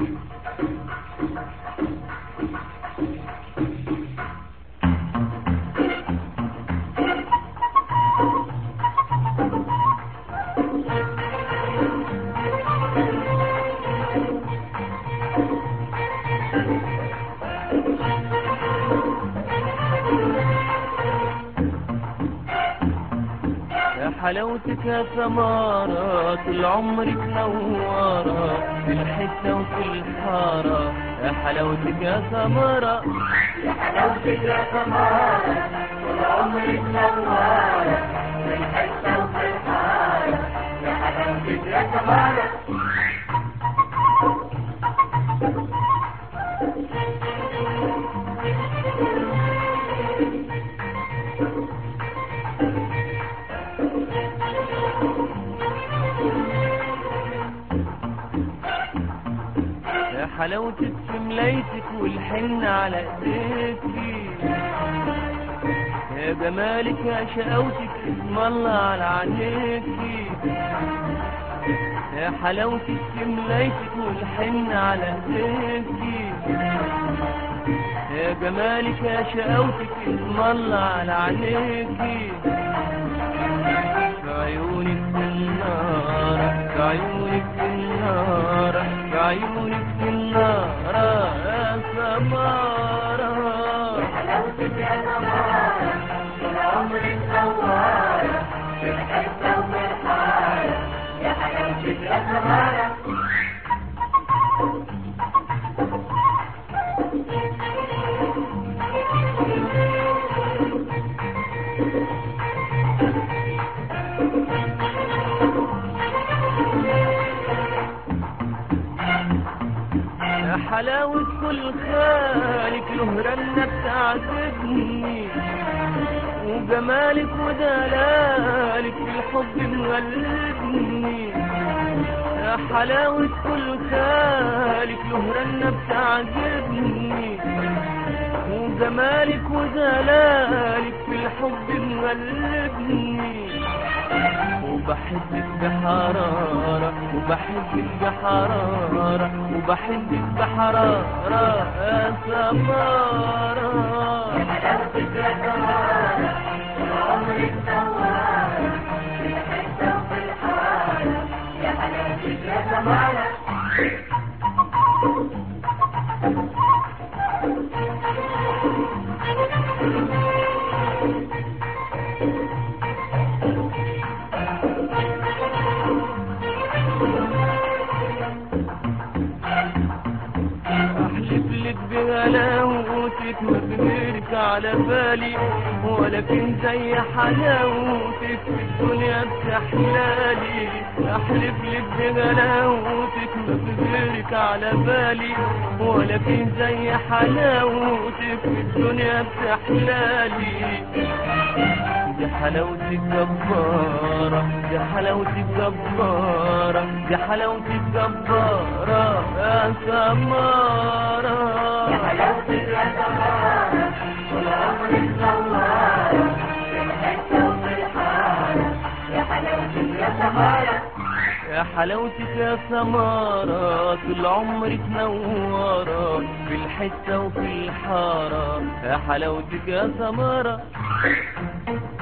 يا حلاوتك يا سمارة طول عمرك نوارة في الحتة وفي الحارة يا حلاوتك يا سمارة يا حلاوتك يا سمارة طول عمرك نوارة في الحتة وفي الحارة يا حلاوتك يا سمارة يا حلاوتك في ملايتك والحن على ايديكي يا جمالك يا شقاوتك اسم الله على عينيكي يا حلاوتك في ملايتك والحن على ايديكي يا جمالك يا شقاوتك اسم الله على عينيكي في عيونك في النار في عيونك في النار في عيونك في النار يا سمارة حلاوتك يا سمارة طول عمرك نوارة في الحتة وفي الحارة يا حلاوتك يا سمارة يا حلاوة كل خالك له رنة بتعذبني وجمالك ودلالك في الحب مغلبني يا حلاوة كل خالك له رنة بتعذبني وجمالك ودلالك في الحب مغلبني وبحبك بحرارة وبحبك بحرارة وبحبك بحرارة يا سمارة حلاوتك يا سمارة طول عمرك نوارة في الحتة وفي الحارة يا حلاوتك يا سمارة احلف لك بغلاوتك ما بغيرك على بالي ولكن زي حلاوتك في الدنيا بتحلالي احلف لك بغلاوتك ما بغيرك على بالي ولكن زي حلاوتك في الدنيا بتحلالي دي حلاوتك جبارة دي حلاوتك جبارة دي حلاوتك جبارة يا سمارة يا حلاوتك يا سمارة طول عمرك نوارة في الحتة وفي الحارة يا حلاوتك يا سمارة يا حلاوتك يا سمارة طول عمرك نوارة في الحتة وفي الحارة يا حلاوتك يا سمارة